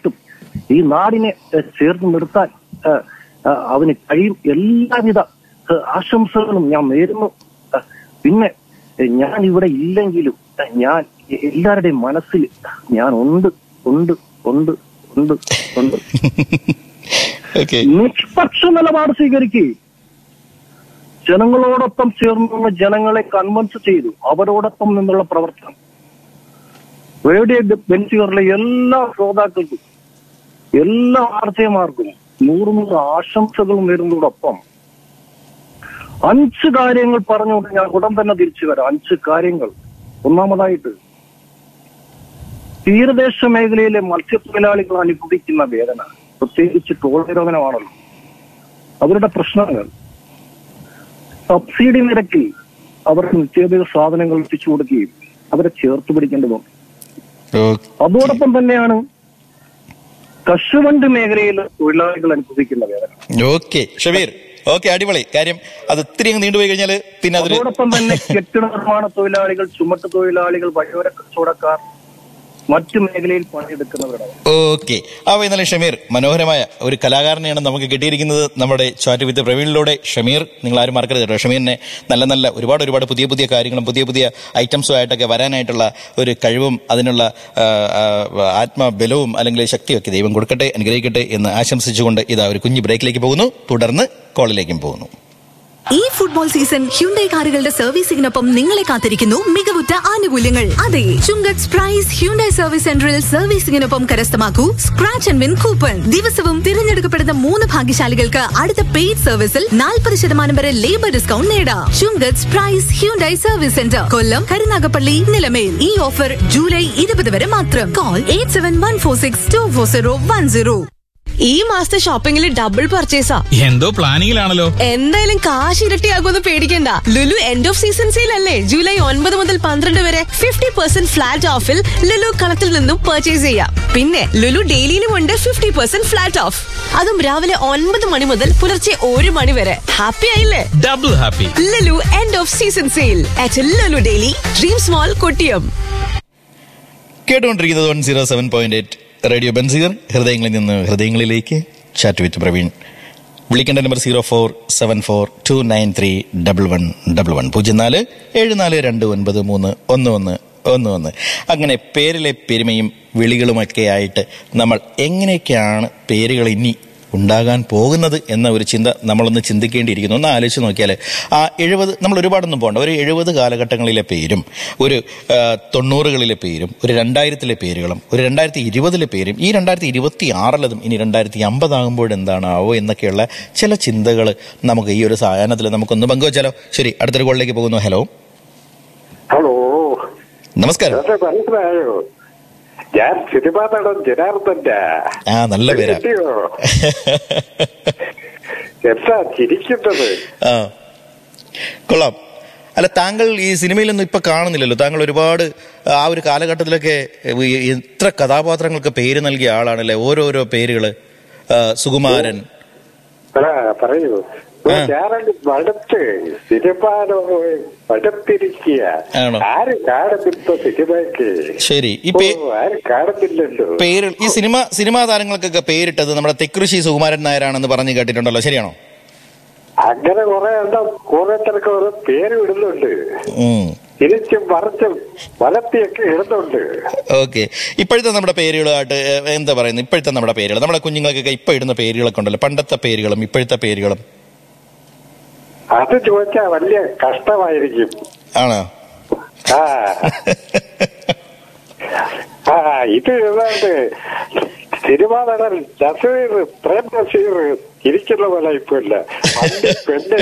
തീർച്ചയായിട്ടും ഈ നാടിനെ ഏഹ്, ചേർത്ത് നിർത്താൻ ഏഹ്, ഏഹ്, അവന് കഴിയും എല്ലാവിധ ഏഹ്, ആശംസകളും ഞാൻ നേരുന്നു ഏഹ്, പിന്നെ ഏഹ്, ഞാൻ ഇവിടെ ഇല്ലെങ്കിലും ഏഹ്, ഞാൻ എല്ലാവരുടെയും മനസ്സിൽ ഞാൻ ഉണ്ട് ഉണ്ട് ഉണ്ട് ഉണ്ട് ഉണ്ട് ഓക്കെ നിഷ്പക്ഷ നിലപാട് സ്വീകരിക്കുകയും ജനങ്ങളോടൊപ്പം ചേർന്നുള്ള ജനങ്ങളെ കൺവൻസ് ചെയ്തു അവരോടൊപ്പം നിന്നുള്ള പ്രവർത്തനം റേഡിയോ ബെഞ്ചുകളിലെ എല്ലാ ശ്രോതാക്കൾക്കും എല്ലാ ആർജയമാർക്കും നൂറ് നൂറ് ആശംസകളും വരുന്നതോടൊപ്പം അഞ്ച് കാര്യങ്ങൾ പറഞ്ഞുകൊണ്ട് ഞാൻ ഉടൻ തന്നെ തിരിച്ചു വരാം അഞ്ച് കാര്യങ്ങൾ ഒന്നാമതായിട്ട് തീരദേശ മേഖലയിലെ മത്സ്യത്തൊഴിലാളികൾ അനുഭവിക്കുന്ന വേദന പ്രത്യേകിച്ച് ടോൾ നിരോധനമാണല്ലോ അവരുടെ പ്രശ്നങ്ങൾ സബ്സിഡി നിരക്കിൽ അവർക്ക് നിത്യോപയോഗ സാധനങ്ങൾ എത്തിച്ചു കൊടുക്കുകയും അവരെ ചേർത്ത് പിടിക്കേണ്ടതുണ്ട് അതോടൊപ്പം തന്നെയാണ് കശുവണ്ടി മേഖലയിൽ തൊഴിലാളികൾ അനുഭവിക്കുന്ന വേദന ഓക്കെ ഷബീർ ഓക്കെ അടിപൊളി കാര്യം അത് ഇത്തിരി അങ്ങ് നീണ്ടുപോയി കഴിഞ്ഞാൽ പിന്നെ അതൊരു അതോടൊപ്പം തന്നെ കെട്ടിട നിർമ്മാണ തൊഴിലാളികൾ ചുമട്ട് തൊഴിലാളികൾ വഴിയോര കച്ചവടക്കാർ മറ്റു മേഖലയിൽ പണിയെടുക്കുന്നവരുടെ ഓക്കെ അപ്പോൾ ഇന്നലെ ഷമീർ മനോഹരമായ ഒരു കലാകാരനെയാണ് നമുക്ക് കിട്ടിയിരിക്കുന്നത് നമ്മുടെ ചാറ്റ് വിത്ത് പ്രവീണിലൂടെ ഷമീർ നിങ്ങൾ ആരും മറക്കരുത് കേട്ടോ ഷമീറിനെ നല്ല നല്ല ഒരുപാട് ഒരുപാട് പുതിയ പുതിയ കാര്യങ്ങളും പുതിയ പുതിയ ഐറ്റംസും ആയിട്ടൊക്കെ വരാനായിട്ടുള്ള ഒരു കഴിവും അതിനുള്ള ആ, ആ, ആത്മബലവും അല്ലെങ്കിൽ ശക്തിയൊക്കെ ദൈവം കൊടുക്കട്ടെ അനുഗ്രഹിക്കട്ടെ എന്ന് ആശംസിച്ചുകൊണ്ട് ഇതാ ഒരു കുഞ്ഞു ബ്രേക്കിലേക്ക് പോകുന്നു തുടർന്ന് കോളിലേക്കും പോകുന്നു ഈ ഫുട്ബോൾ സീസൺ ഹ്യുണ്ടൈ കാറുകളുടെ സർവീസിംഗിനൊപ്പം നിങ്ങളെ കാത്തിരിക്കുന്നു മികവുറ്റ ആനുകൂല്യങ്ങൾ അതെ ചുങ്കത്ത് പ്രൈസ് ഹ്യുണ്ടൈ സർവീസ് സെന്ററിൽ സർവീസിംഗിനൊപ്പം കരസ്ഥമാക്കൂ സ്ക്രാച്ച് ആൻഡ് വിൻ കൂപ്പൺ ദിവസവും തിരഞ്ഞെടുക്കപ്പെടുന്ന മൂന്ന് ഭാഗ്യശാലികൾക്ക് അടുത്ത പെയ്ഡ് സർവീസിൽ നാൽപ്പത് ശതമാനം വരെ ലേബർ ഡിസ്കൗണ്ട് നേടാം Chungath price Hyundai service centre Kollam Karunagappally Nilamel ഈ ഓഫർ ജൂലൈ ഇരുപത് വരെ മാത്രം call eight seven one four six two four zero one zero ഈ മാസത്തെ ഷോപ്പിംഗിൽ ഡബിൾ പർച്ചേസാ എന്തോ പ്ലാനിങ്ങിലാണല്ലോ എന്തായാലും കാശ് ഇരട്ടിയാകുമെന്ന് പേടിക്കണ്ട Lulu end of season sale അല്ലേ ജൂലൈ ഒൻപത് മുതൽ പന്ത്രണ്ട് വരെ ഫിഫ്റ്റി പെർസെന്റ് ഫ്ലാറ്റ് ഓഫിൽ ലുലു കളത്തിൽ നിന്നും പർച്ചേസ് ചെയ്യാം പിന്നെ ലുലു ഡെയിലിയിലും ഉണ്ട് ഫിഫ്റ്റി പെർസെന്റ് ഫ്ലാറ്റ് ഓഫ് അതും രാവിലെ ഒൻപത് മണി മുതൽ പുലർച്ചെ ഒരു മണി വരെ ഹാപ്പി ആയില്ലേ double happy Lulu end of season sale at Lulu daily dream small Kottiyam കേട്ടുകൊണ്ടിരിക്കുന്നത് one zero seven point eight radio Benziger ഹൃദയങ്ങളിൽ നിന്ന് ഹൃദയങ്ങളിലേക്ക് ചാറ്റ് വിത്ത് പ്രവീൺ വിളിക്കേണ്ട number zero four seven four two nine three double one double one പൂജ്യം നാല് ഏഴ് നാല് രണ്ട് ഒൻപത് മൂന്ന് ഒന്ന് ഒന്ന് ഒന്ന് ഒന്ന് അങ്ങനെ പേരിലെ പെരുമയും വിളികളുമൊക്കെ ആയിട്ട് നമ്മൾ എങ്ങനെയൊക്കെയാണ് പേരുകൾ ഇനി ഉണ്ടാകാൻ പോകുന്നത് എന്ന ഒരു ചിന്ത നമ്മളൊന്ന് ചിന്തിക്കേണ്ടിയിരിക്കുന്നു ഒന്ന് ആലോചിച്ച് നോക്കിയാൽ ആ എഴുപത് നമ്മൾ ഒരുപാടൊന്നും പോകണ്ട ഒരു എഴുപത് കാലഘട്ടങ്ങളിലെ പേരും ഒരു ആ, തൊണ്ണൂറുകളിലെ പേരും ഒരു രണ്ടായിരത്തിലെ പേരുകളും ഒരു രണ്ടായിരത്തി ഇരുപതിലെ പേരും ഈ രണ്ടായിരത്തി ഇരുപത്തി ആറിലതും ഇനി രണ്ടായിരത്തി അമ്പതാകുമ്പോൾ എന്താണാവോ എന്നൊക്കെയുള്ള ചില ചിന്തകൾ നമുക്ക് ഈ ഒരു സായാഹ്നത്തിൽ നമുക്കൊന്ന് പങ്കുവച്ചാലോ ശരി അടുത്തൊരു കോളിലേക്ക് പോകുന്നു ഹലോ ഹലോ നമസ്കാരം എന്നെ മനസ്സിലായോ ഞാൻ സിനിമാ നടൻ ജനാർദ്ദന്റെ ആ നല്ല പേരാ കിട്ടിയോ എന്താ ചിരിക്കുന്നത് ആ കൊള്ളാം അല്ല താങ്കൾ ഈ സിനിമയിലൊന്നും ഇപ്പൊ കാണുന്നില്ലല്ലോ താങ്കൾ ഒരുപാട് ആ ഒരു കാലഘട്ടത്തിലൊക്കെ ഈ എത്ര കഥാപാത്രങ്ങൾക്ക് പേര് നൽകിയ ആളാണല്ലേ ഓരോരോ പേരുകള് ആ, സുകുമാരൻ ആ പറയൂ ആ. ഞാനത് മടുത്ത് സിനിമ മടുത്തിരിക്കുക ആണോ? ആരും കാണുന്നിപ്പോ സിനിമയ്ക്ക് ശരി ഈ ഓ, പേ ആരും കാണുന്നില്ലല്ലോ പേര് ഈ സിനിമ സിനിമാ താരങ്ങൾക്കൊക്കെ പേരിട്ടത് നമ്മുടെ തെക്കൃഷി സുകുമാരൻ നായരാണെന്ന് പറഞ്ഞു കേട്ടിട്ടുണ്ടല്ലോ ശരിയാണോ അങ്ങനെ കുറെ എണ്ണം ഓരോരുത്തർക്ക് ഓരോ പേര് ഇടുന്നുണ്ട് ഉം തിരിച്ചും മറിച്ചും വലത്തിയൊക്കെ ഇടുന്നുണ്ട് ഓക്കെ ഇപ്പോഴത്തെ നമ്മുടെ പേരുകളായിട്ട് ഏ, എന്താ പറയുന്നത് ഇപ്പോഴത്തെ നമ്മുടെ പേരുകൾ നമ്മുടെ കുഞ്ഞുങ്ങൾക്കൊക്കെ ഇപ്പൊ ഇടുന്ന പേരുകളൊക്കെ ഉണ്ടല്ലോ പണ്ടത്തെ പേരുകളും ഇപ്പോഴത്തെ പേരുകളും അത് ചോദിച്ചാ വലിയ കഷ്ടമായിരിക്കും ആണോ ആ ആ ഇത് ഏതാണ്ട് സിനിമാ നടൻ നസീർ പ്രേം നസീർ ഇരിക്കുന്ന പോലെ ഇപ്പൊ ഇല്ല പണ്ട് പെണ്ണ്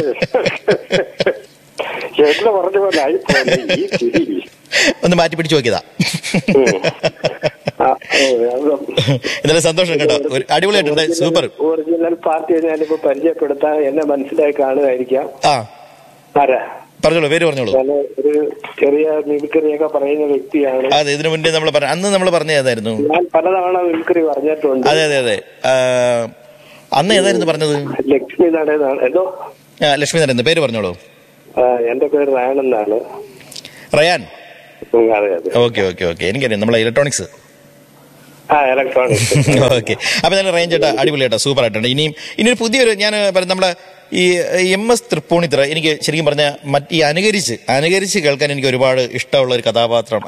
എന്ന് പറഞ്ഞ പോലെ ആയിപ്പോലെ ഈ ചിരി ഒന്ന് മാറ്റി പിടിച്ചു നോക്കിയതാ ഉം. ആ, ഓ, അത് ഇന്നലെ സന്തോഷം കേട്ടോ ഒരു അടിപൊളിയായിട്ടുണ്ട് സൂപ്പർ ഒറിജിനൽ പാർട്ടിയെ ഞാനിപ്പോ പരിചയപ്പെടുത്താൻ എന്നെ മനസ്സിലായി കാണുമായിരിക്കാം ആ ആരാ പറഞ്ഞോളൂ പേര് പറഞ്ഞോളൂ ഞാൻ ഒരു ചെറിയ മിമിക്രിയൊക്കെ പറയുന്ന വ്യക്തിയാണ് അതെ ഇതിനു മുന്നേ നമ്മൾ പറഞ്ഞ അന്ന് നമ്മൾ പറഞ്ഞ ഏതായിരുന്നു ഞാൻ പലതവണ മിമിക്രി പറഞ്ഞിട്ടുണ്ട് അതെ അതെ അതെ ആ, അന്ന് ഏതായിരുന്നു പറഞ്ഞത് ലക്ഷ്മി നടേന്നാണ് എന്തോ ആ, ലക്ഷ്മി നരേന്ദ്രൻ പേര് പറഞ്ഞോളൂ ആ, എന്റെ പേര് റായൻ എന്നാണ് റയാൻ ഉം, അതെ അതെ ഓക്കെ ഓക്കെ ഓക്കെ എനിക്കറിയാം നമ്മളെ ഇലക്ട്രോണിക്സ് ആ ഇലക്ട്രോണിക്സ് ഓക്കെ അപ്പൊ ഞാൻ റേഞ്ച് ആയിട്ട് അടിപൊളിയായിട്ട് സൂപ്പർ ആയിട്ടുണ്ട് ഇനിയും ഇനി ഒരു പുതിയൊരു ഞാൻ പറയാം നമ്മളെ ഈ എം എസ് തൃപ്പൂണിത്തറ എനിക്ക് ശരിക്കും പറഞ്ഞ മറ്റ് ഈ അനുകരിച്ച് അനുകരിച്ച് കേൾക്കാൻ എനിക്ക് ഒരുപാട് ഇഷ്ടമുള്ള ഒരു കഥാപാത്രം